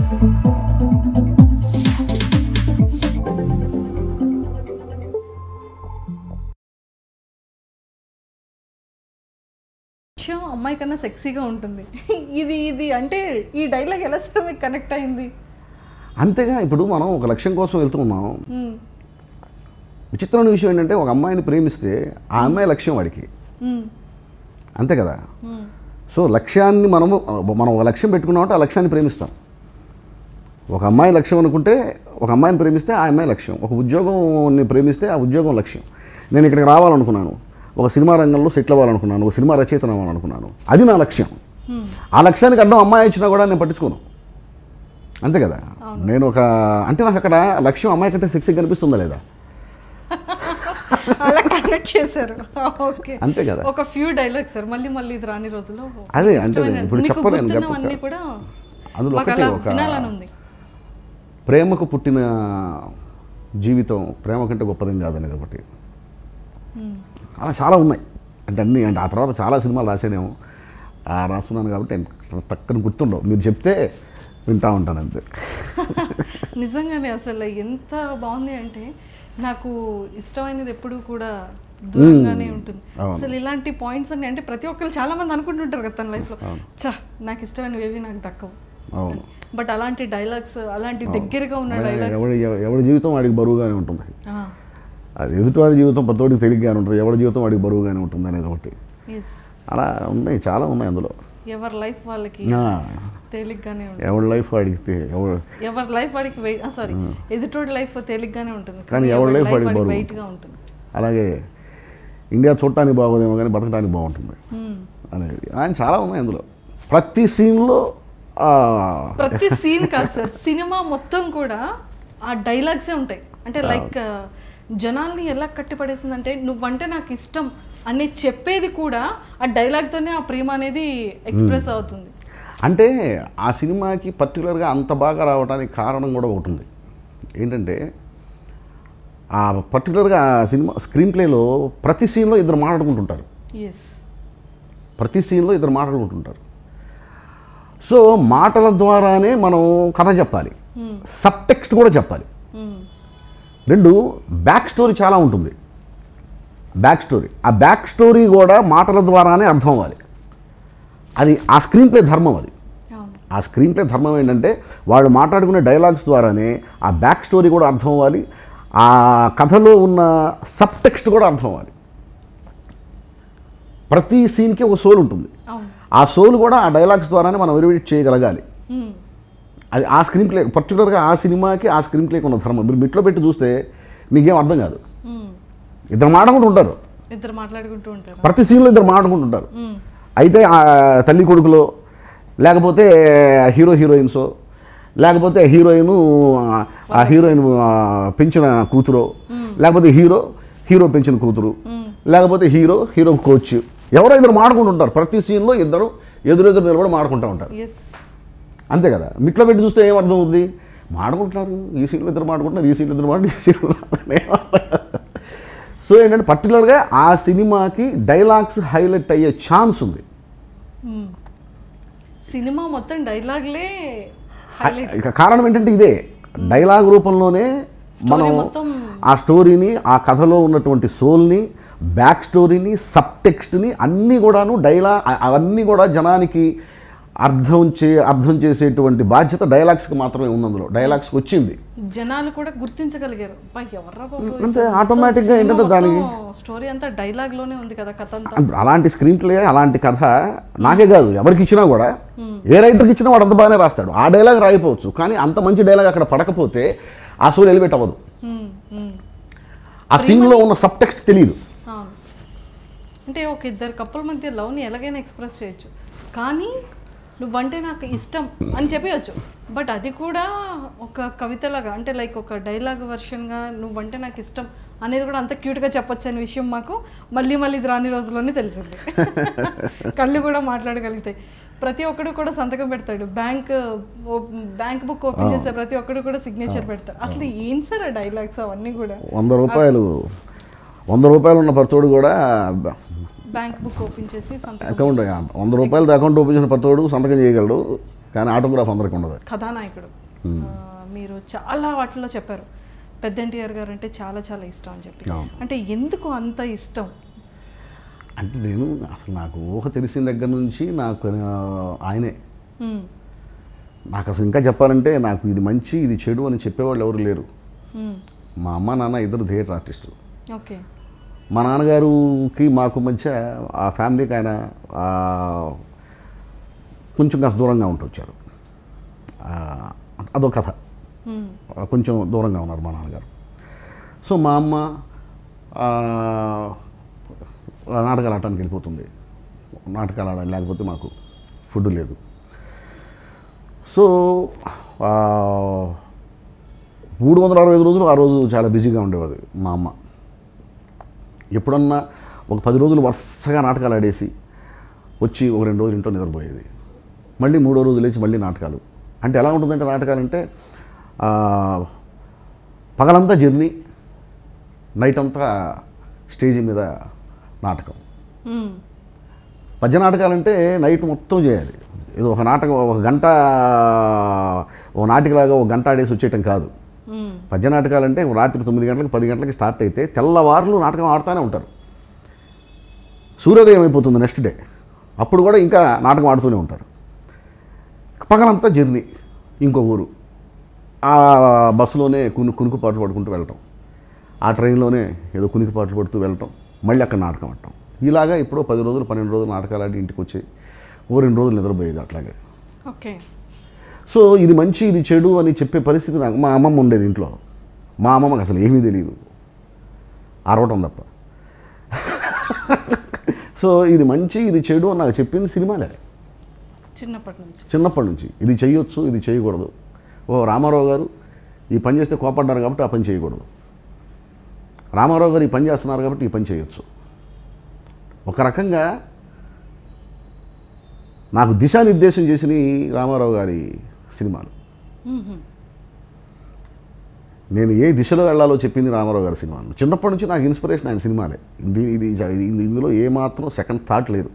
విషయం అమ్మాయి కన్నా సెక్సీగా ఉంటుంది ఇది ఇది అంటే ఈ డైలాగ్ ఎలా సరే మీకు కనెక్ట్ అయింది అంతేగా ఇప్పుడు మనం ఒక లక్ష్యం కోసం వెళ్తున్నాం మ్మ్. విచిత్రమైన విషయం ఏంటంటే ఒక అమ్మాయిని ప్రేమిస్తే ఆ అమ్మాయి లక్ష్యం వాడికి మ్మ్. అంతే కదా మ్మ్. సో లక్ష్యాన్ని మనము మనం ఒక లక్ష్యం పెట్టుకున్నామంటే ఆ లక్ష్యాన్ని ప్రేమిస్తాం ఒక అమ్మాయి లక్ష్యం అనుకుంటే ఒక అమ్మాయిని ప్రేమిస్తే ఆ అమ్మాయి లక్ష్యం ఒక ఉద్యోగంని ప్రేమిస్తే ఆ ఉద్యోగం లక్ష్యం నేను ఇక్కడికి రావాలనుకున్నాను ఒక సినిమా రంగంలో సెటిల్ అవ్వాలనుకున్నాను ఒక సినిమా రచయితను అవ్వాలనుకున్నాను అది నా లక్ష్యం ఆ లక్ష్యానికి అడ్డం అమ్మాయి ఇచ్చినా కూడా నేను పట్టించుకోను అంతే కదా నేను ఒక అంటే నాకు అక్కడ లక్ష్యం అమ్మాయి కంటే సెక్సీ కనిపిస్తుందా లేదా అలా కనెక్ట్ చేశారు ఓకే అంతే కదా. ఒక ఫ్యూ డైలాగ్స్ సార్ మళ్ళీ మళ్ళీ ఇది రాని రోజుల్లో అదే, మీకు అంటే ఇష్టమైన- ఇప్పుడు మీకు చెప్పలేను, గుర్తున్నవన్నీ చెప్పక. కూడా అందులో మాకు ఒకటే అలా ఒక వినాలని ఉంది ప్రేమకు పుట్టిన జీవితం ప్రేమ కంటే గొప్పదేం కాదనేది ఒకటి అలా చాలా ఉన్నాయి అంటే అన్నీ అంటే ఆ తర్వాత చాలా సినిమాలు రాసానేమో ఆ రాస్తున్నాను కాబట్టి నేను టక్కన గుర్తుండవు మీరు చెప్తే వింటా ఉంటాను అంతే నిజంగానే అసలు ఎంత బాగుంది అంటే నాకు ఇష్టమైనది ఎప్పుడు కూడా దూరంగానే ఉంటుంది అవును. అసలు ఇలాంటి పాయింట్స్ అన్ని అంటే ప్రతి ఒక్కరు చాలా మంది అనుకుంటుంటారు కదా తన లైఫ్లో చా నాకు ఇష్టమైనవి ఏవి నాకు దక్కవు అవును బట్ అలాంటి డైలాగ్స్ అలాంటి దగ్గరగా ఉన్న డైలాగ్స్ ఎవడి ఎవడి జీవితం వాడికి బరువుగానే ఉంటుంది అది ఎదుటివాడి జీవితం పత్తోడికి తేలిగ్గానే ఉంటుంది ఎవడి జీవితం వాడికి బరువుగానే ఉంటుంది అనేది ఒకటి ఎస్ అలా ఉన్నాయి చాలా ఉన్నాయి అందులో ఎవరి లైఫ్ వాళ్ళకి ఆ, తేలిగ్గానే ఉంటుంది ఎవడి లైఫ్ వాడికి తే- ఎవడు ఎవరి లైఫ్ వాడికి వెయిట్ సారీ ఎదుటోడి లైఫ్ తేలిగ్గానే ఉంటుంది కానీ ఎవరి life వాడికి బరువు. వెయిట్ గా ఉంటుంది అలాగే ఇండియా చూడటానికి బాగోదేమో కానీ బతకడానికి బాగుంటుంది Hmm. అనేది ఆయన చాలా ఉన్నాయి అందులో ప్రతి సీన్లో ప్రతి సీన్ కాదు సార్ సినిమా మొత్తం కూడా ఆ డైలాగ్సే ఉంటాయి అంటే లైక్ జనాల్ని ఎలా కట్టిపడేసిందంటే నువ్వంటే నాకు ఇష్టం అని చెప్పేది కూడా ఆ డైలాగ్తోనే ఆ ప్రేమ అనేది ఎక్స్ప్రెస్ అవుతుంది అంటే ఆ సినిమాకి పర్టికులర్గా అంత బాగా రావడానికి కారణం కూడా ఒకటి ఉంది ఏంటంటే ఆ పర్టికులర్గా ఆ సినిమా స్క్రీన్ ప్లేలో ప్రతి సీన్లో ఇద్దరు మాట్లాడుకుంటుంటారు ఎస్ ప్రతి సీన్లో ఇద్దరు మాట్లాడుకుంటుంటారు సో మాటల ద్వారానే మనం కథ చెప్పాలి సబ్ టెక్స్ట్ కూడా చెప్పాలి రెండు బ్యాక్ స్టోరీ చాలా ఉంటుంది బ్యాక్ స్టోరీ ఆ బ్యాక్ స్టోరీ కూడా మాటల ద్వారానే అర్థం అవ్వాలి అది ఆ స్క్రీన్ ప్లే ధర్మం అది అవును ఆ స్క్రీన్ ప్లే ధర్మం ఏంటంటే వాళ్ళు మాట్లాడుకునే డైలాగ్స్ ద్వారానే ఆ బ్యాక్ స్టోరీ కూడా అర్థం అవ్వాలి ఆ కథలో ఉన్న సబ్ టెక్స్ట్ కూడా అర్థం అవ్వాలి ప్రతి సీన్కి ఒక సోల్ ఉంటుంది అవును ఆ సోల్ కూడా ఆ డైలాగ్స్ ద్వారానే మనం వెరిఫిట్ చేయగలగాలి Hmm. అది ఆ స్క్రీన్ ప్లే పర్టికులర్గా ఆ సినిమాకి ఆ స్క్రీన్ ప్లేకి ఉన్న ధర్మం మీరు మిట్లో పెట్టి చూస్తే మీకేం అర్థం కాదు Hmm. ఇద్దరు మాట్లాడుకుంటూ ఉంటారు ఇద్దరు మాట్లాడుకుంటూ ఉంటారు ప్రతి సీన్లో ఇద్దరు మాట్లాడుకుంటుంటారు Hmm. అయితే ఆ తల్లి కొడుకులో లేకపోతే హీరో హీరోయిన్సో లేకపోతే హీరోయిన్ ఆ హీరోయిన్ ఆ, పెంచిన కూతురు లేకపోతే హీరో హీరో పెంచిన కూతురు లేకపోతే హీరో హీరో కోచ్ ఎవరో ఇద్దరు మాడుకుంటుంటారు ప్రతి సీన్లో ఇద్దరు ఎదురెదురు నిలబడి మాడుకుంటూ ఉంటారు ఎస్ అంతే కదా మిట్లో పెట్టి చూస్తే ఏం అర్థం అవుద్ది మాడుకుంటున్నారు ఈ సీన్లో ఇద్దరు మాడుకుంటున్నారు ఈ సీన్లో ఇద్దరు మాడు ఈ సీన్లో సో ఏంటంటే పర్టికులర్గా ఆ సినిమాకి డైలాగ్స్ హైలైట్ అయ్యే ఛాన్స్ ఉంది సినిమా మొత్తం డైలాగ్లే హైలైట్ ఇక కారణం ఏంటంటే ఇదే డైలాగ్ రూపంలోనే మనం మొత్తం ఆ స్టోరీని ఆ కథలో ఉన్నటువంటి సోల్ని బ్యాక్ స్టోరీని సబ్ టెక్స్ట్ని అన్నీ కూడాను డైలా అ- అవన్నీ కూడా జనానికి అర్థం చే అర్థం చేసేటువంటి బాధ్యత డైలాగ్స్కి మాత్రమే ఉంది అందులో డైలాగ్స్కి వచ్చింది జనాలు కూడా గుర్తించగలిగారు అబ్బా, ఎవర్రా బాబు అంటే ఆటోమేటిక్గా ఏంటంటే దానికి స్టోరీ అంతా డైలాగ్ లోనే ఉంది కదా కథ అంతా ఇప్పుడు అలాంటి స్క్రీన్ ప్లే అలాంటి కథ నాకే కాదు ఎవరికి ఇచ్చినా కూడా ఏ రైటర్కి ఇచ్చినా వాడు అంత బాగానే రాస్తాడు ఆ డైలాగ్ రాయిపోవచ్చు కానీ అంత మంచి డైలాగ్ అక్కడ పడకపోతే ఆ సోల్ ఎలివేట్ అవ్వదు హ్మ్, హ్మ్. ఆ సీన్లో ఉన్న సబ్ టెక్స్ట్ తెలియదు అవును అంటే ఒక ఇద్దరు కప్పుల మధ్య లవ్ని ఎలాగైనా ఎక్స్ప్రెస్ చేయొచ్చు కానీ నువ్వంటే నాకు ఇష్టం అని చెప్పవచ్చు బట్ అది కూడా ఒక కవితలాగా అంటే లైక్ ఒక డైలాగ్ వర్షన్గా నువ్వంటే నాకు ఇష్టం అనేది కూడా అంత క్యూట్గా చెప్పొచ్చు అనే విషయం మాకు మళ్ళీ మళ్ళీ ఇది రాని రోజుల్లోనే తెలిసింది కళ్ళు కూడా మాట్లాడగలుగుతాయి ప్రతి ఒక్కడు కూడా సంతకం పెడతాడు బ్యాంక్ బ్యాంక్ బుక్ ఓపెన్ చేస్తే ప్రతి ఒక్కడు కూడా సిగ్నేచర్ పెడతాడు అసలు ఏం సార్ ఆ డైలాగ్స్ అవన్నీ కూడా వంద రూపాయలు వంద రూపాయలు ఉన్న పర్తోడు కూడా బ్యాంక్ బుక్ ఓపెన్ చేసి సంతకం అకౌంట్ వంద రూపాయలు అకౌంట్ ఓపెన్ చేసిన పర్తోడు సంతకం చేయగలడు కానీ ఆటోగ్రాఫ్ అందరికీ ఉండదు కథానాయకుడు ఆ, మీరు చాలా వాటిలో చెప్పారు పెద్ద ఎన్టీఆర్ గారు అంటే చాలా చాలా ఇష్టం అని చెప్పి అవును. అంటే ఎందుకు అంత ఇష్టం అంటే నేను అసలు నాకు ఊహ తెలిసిన దగ్గర నుంచి నాకు ఆ, ఆయనే మ్మ్. నాకు అసలు ఇంకా చెప్పాలంటే నాకు ఇది మంచి ఇది చెడు అని చెప్పేవాళ్ళు ఎవరు లేరు మ్మ్. మా అమ్మ నాన్న ఇద్దరు థియేటర్ ఆర్టిస్టులు ఓకే మా నాన్నగారికి మాకు మధ్య ఆ ఫ్యామిలీకి ఆయన ఆ, కొంచెం కాస్త దూరంగా ఉంటూ వచ్చారు ఆ, అదో కథ మ్మ్. ఆ, కొంచెం దూరంగా ఉన్నారు మా నాన్నగారు సో మా అమ్మ ఆ, నాటకాలు ఆడటానికి వెళ్ళిపోతుంది నాటకాలు ఆడాలి లేకపోతే మాకు ఫుడ్ లేదు సో ఆ, మూడు వందల అరవై ఐదు రోజులు ఆ రోజు చాలా బిజీగా ఉండేవాడు మా అమ్మ ఎప్పుడన్నా ఒక పది రోజులు వరుసగా నాటకాలు ఆడేసి వచ్చి ఒక రెండు రోజులు ఇంట్లో నిద్రపోయేది మళ్ళీ మూడో రోజు లేచి మళ్ళీ నాటకాలు అంటే ఎలా ఉంటుందంటే నాటకాలు అంటే ఆ, పగలంతా జర్నీ నైట్ అంతా స్టేజ్ మీద నాటకం మ్మ్. పద్య నాటకాలంటే నైట్ మొత్తం చేయాలి ఏదో ఒక నాటకం ఒక గంట ఒక నాటికలాగా ఒక గంట ఆడేసి వచ్చేయటం కాదు మ్మ్. పద్య నాటకాలంటే రాత్రి తొమ్మిది గంటలకు పది గంటలకి స్టార్ట్ అయితే తెల్లవారులు నాటకం ఆడుతూనే ఉంటారు సూర్యోదయం అయిపోతుంది నెక్స్ట్ డే అప్పుడు కూడా ఇంకా నాటకం ఆడుతూనే ఉంటారు పగలంతా జర్నీ ఇంకో ఊరు ఆ బస్సులోనే కును కునుకు పాటలు పడుకుంటూ వెళ్ళటం ఆ ట్రైన్లోనే ఏదో కునికి పాటలు పడుతూ వెళ్ళటం మళ్ళీ అక్కడ నాటకం ఆడటం ఇలాగా ఇప్పుడు పది రోజులు పన్నెండు రోజులు నాటకాలు ఆడి ఇంటికి వచ్చి ఓ రెండు రోజులు నిద్రపోయేది అట్లాగే ఓకే సో ఇది మంచి ఇది చెడు అని చెప్పే పరిస్థితి నాకు మా అమ్మమ్మ ఉండేది ఇంట్లో మా అమ్మమ్మకి అసలు ఏమీ తెలియదు అరవటం తప్ప సో ఇది మంచి ఇది చెడు అని నాకు చెప్పింది సినిమాలే చిన్నప్పటి నుంచి చిన్నప్పటి నుంచి ఇది చేయొచ్చు ఇది చేయకూడదు ఓ రామారావు గారు ఈ పని చేస్తే కోపడ్డారు కాబట్టి ఆ పని చేయకూడదు రామారావు గారు ఈ పని చేస్తున్నారు కాబట్టి ఈ పని చేయొచ్చు ఒక రకంగా నాకు దిశానిర్దేశం చేసిన రామారావు గారి సినిమాలు మ్మ్. నేను ఏ దిశలో వెళ్ళాలో చెప్పింది రామారావు గారి సినిమాలు చిన్నప్పటి నుంచి నాకు ఇన్స్పిరేషన్ ఆయన సినిమాలే ఇది ఇది ఇది- ఇందులో ఏమాత్రం సెకండ్ థాట్ లేదు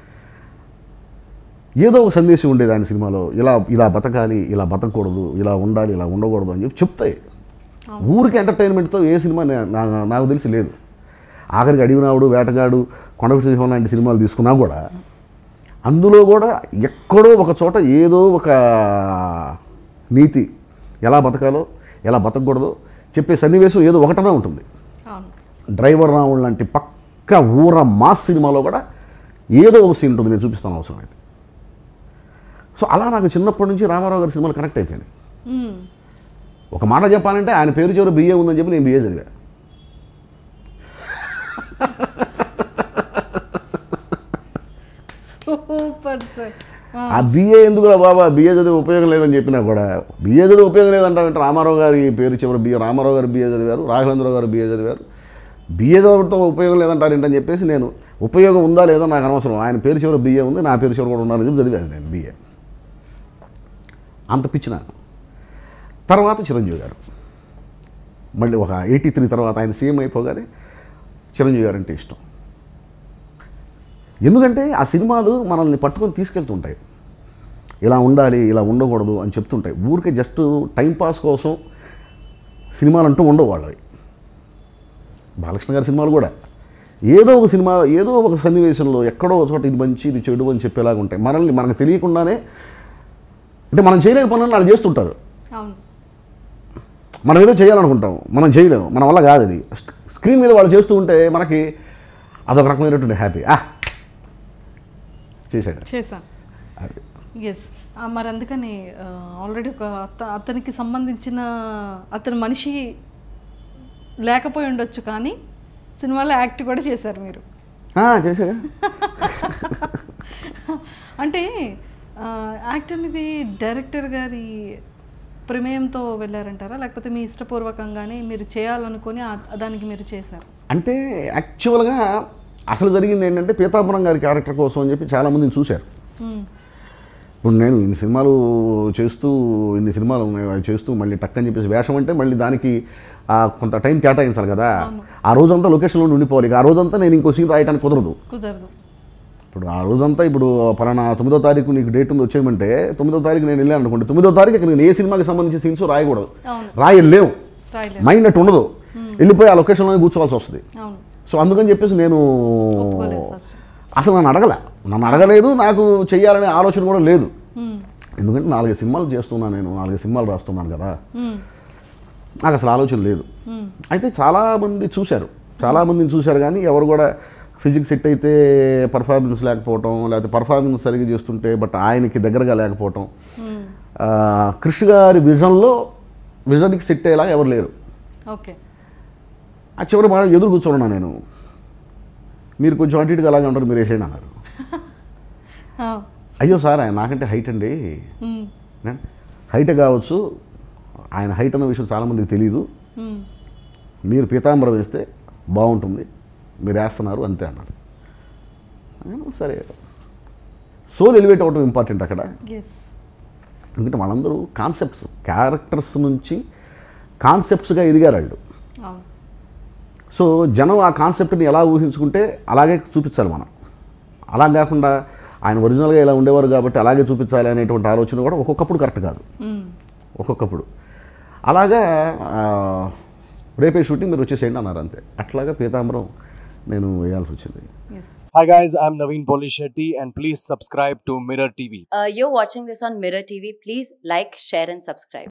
ఏదో ఒక సందేశం ఉండేది ఆయన సినిమాలో ఇలా ఇలా బతకాలి ఇలా బతకూడదు ఇలా ఉండాలి ఇలా ఉండకూడదు అని చెప్పి చెప్తాయి ఊరికి ఎంటర్టైన్మెంట్తో ఏ సినిమా నే- నా- నాకు తెలిసి లేదు ఆఖరికి అడిగినావుడు వేటగాడు కొండపి సింహం లాంటి సినిమాలు తీసుకున్నా కూడా అందులో కూడా ఎక్కడో ఒక చోట ఏదో ఒక నీతి ఎలా బతకాలో ఎలా బతకూడదో చెప్పే సన్నివేశం ఏదో ఒకటనే ఉంటుంది అవును డ్రైవర్ రావుడు లాంటి పక్క ఊర మాస్ సినిమాలో కూడా ఏదో ఒక సీన్ ఉంటుంది నేను చూపిస్తాను అవసరం అయితే సో అలా నాకు చిన్నప్పటి నుంచి రామారావు గారి సినిమాలు కనెక్ట్ అయిపోయాయి మ్మ్. ఒక మాట చెప్పాలంటే ఆయన పేరు చివరి బిఏ ఉందని చెప్పి నేను బిఏ చదివా సూపర్ సార్ ఆ, ఆ బిఏ ఎందుకురా బాబా బిఏ చదివి ఉపయోగం లేదని చెప్పినా కూడా బిఏ చదివి ఉపయోగం లేదంటే రామారావు గారి పేరు చివరి బిఏ రామారావు గారు బిఏ చదివారు రాఘవేంద్ర గారు బిఏ చదివారు బిఏ చదవడంతో ఉపయోగం లేదంటారు ఏంటని చెప్పేసి నేను ఉపయోగం ఉందా లేదా నాకు అనవసరం ఆయన పేరు చివరి బిఏ ఉంది నా పేరు చివరి కూడా ఉండాలని చెప్పి చదివాను నేను బిఏ అంత పిచ్చి నాకు తర్వాత చిరంజీవి గారు మళ్ళీ ఒక ఎయిటీ త్రీ తర్వాత ఆయన సీఎం అయిపోగానే చిరంజీవి గారు అంటే ఇష్టం ఎందుకంటే ఆ సినిమాలు మనల్ని పట్టుకొని తీసుకెళ్తుంటాయి ఇలా ఉండాలి ఇలా ఉండకూడదు అని చెప్తుంటాయి ఊరికే జస్ట్ టైంపాస్ కోసం సినిమాలు అంటూ ఉండవు వాళ్ళవి బాలకృష్ణ గారి సినిమాలు కూడా ఏదో ఒక సినిమా ఏదో ఒక సన్నివేశంలో ఎక్కడో ఒక చోట ఇది మంచి ఇది చెడు అని చెప్పేలాగా ఉంటాయి మనల్ని మనకు తెలియకుండానే అంటే మనం చేయలేని పనులను వాళ్ళు చేస్తుంటారు అవును మనం ఏదో చేయాలనుకుంటాం మనం చేయలేము మన వల్ల కాదు అది స్క్- స్క్రీన్ మీద వాళ్ళు చేస్తూ ఉంటే మనకి అదొక రకమైనటువంటి హ్యాపీ ఆ చేశాడు చేశాను అది ఎస్ మరి అందుకని ఆల్రెడీ ఒక అత అతనికి సంబంధించిన అతని మనిషి లేకపోయి ఉండొచ్చు కానీ సినిమాలో యాక్ట్ కూడా చేశారు మీరు ఆ, చేశాడా అంటే ఆ, యాక్ట్ అనేది డైరెక్టర్ గారి ప్రమేయంతో వెళ్ళారంటారా లేకపోతే మీ ఇష్టపూర్వకంగానే మీరు చేయాలనుకొని ఆ- దానికి మీరు చేశారు అంటే యాక్చువల్గా అసలు జరిగింది ఏంటంటే పీతాపురం గారి క్యారెక్టర్ కోసం అని చెప్పి చాలామందిని చూశారు మ్మ్. ఇప్పుడు నేను ఇన్ని సినిమాలు చేస్తూ ఇన్ని సినిమాలు ఉన్నాయి అవి చేస్తూ మళ్ళీ టక్ అని చెప్పేసి వేషం అంటే మళ్ళీ దానికి ఆ, కొంత టైం కేటాయించాలి కదా ఆ రోజంతా లొకేషన్లో ఉండిపోవాలి ఇక ఆ రోజంతా నేను ఇంకో సీన్ రాయడానికి కుదరదు కుదరదు ఇప్పుడు ఆ రోజంతా ఇప్పుడు పలానా తొమ్మిదో తారీఖు నీకు డేట్ ఉంది వచ్చేయమంటే తొమ్మిదో తారీఖు నేను వెళ్ళాను అనుకోండి తొమ్మిదో తారీఖు ఇక్కడ నేను ఏ సినిమాకి సంబంధించి సీన్స్ రాయకూడదు అవును రాయలేవు రాయలేదు మైండ్ అటు ఉండదు వెళ్ళిపోయి ఆ లొకేషన్లోనే కూర్చోవాల్సి వస్తుంది అవును సో అందుకని చెప్పేసి నేను ఒప్పుకోలేదు ఫస్ట్ అసలు నన్ను అడగల నన్ను అడగలేదు నాకు చెయ్యాలనే ఆలోచన కూడా లేదు ఎందుకంటే నాలుగు సినిమాలు చేస్తున్నాను నేను నాలుగు సినిమాలు రాస్తున్నాను కదా నాకు అసలు ఆలోచన లేదు అయితే చాలామంది చూశారు చాలామందిని చూశారు కానీ ఎవరు కూడా ఫిజిక్స్ సెట్ అయితే పర్ఫార్మెన్స్ లేకపోవటం లేకపోతే పర్ఫార్మెన్స్ సరిగ్గా చేస్తుంటే బట్ ఆయనకి దగ్గరగా లేకపోవటం ఆ, కృష్ణ గారి విజన్లో విజన్కి సెట్ అయ్యేలా ఎవరు లేరు ఓకే ఆ చివరి మాట ఎదురు కూర్చోన్నా నేను మీరు కొంచెం అటు ఇటుగా అలాగే ఉంటారు మీరు వేసేయండి అన్నారు అయ్యో సార్ ఆయన నాకంటే హైట్ అండి హైట్ కావచ్చు ఆయన హైట్ అన్న విషయం చాలామందికి తెలియదు మీరు పీతాంబరం వేస్తే బాగుంటుంది మీరు వేస్తున్నారు అంతే అన్నారు నేను, సరే సోల్ ఎలివేట్ అవ్వటం ఇంపార్టెంట్ అక్కడ ఎస్ ఎందుకంటే వాళ్ళందరూ కాన్సెప్ట్స్ క్యారెక్టర్స్ నుంచి కాన్సెప్ట్స్గా ఎదిగారు వాళ్ళు అవును సో జనం ఆ కాన్సెప్ట్ని ఎలా ఊహించుకుంటే అలాగే చూపించాలి మనం అలా కాకుండా ఆయన ఒరిజినల్గా ఇలా ఉండేవారు కాబట్టి అలాగే చూపించాలి అనేటువంటి ఆలోచన కూడా ఒక్కొక్కప్పుడు కరెక్ట్ కాదు మ్మ్. ఒక్కొక్కప్పుడు అలాగా ఆ, రేపే షూటింగ్ మీరు వచ్చేసేయండి అన్నారు అంతే అట్లాగా పీతాంబరం నేను వేయాల్సి వచ్చింది yes Hi guys, I'm Naveen Polishetty and please subscribe to Mirror TV. Uh, you're watching this on Mirror TV. Please like, share, and subscribe.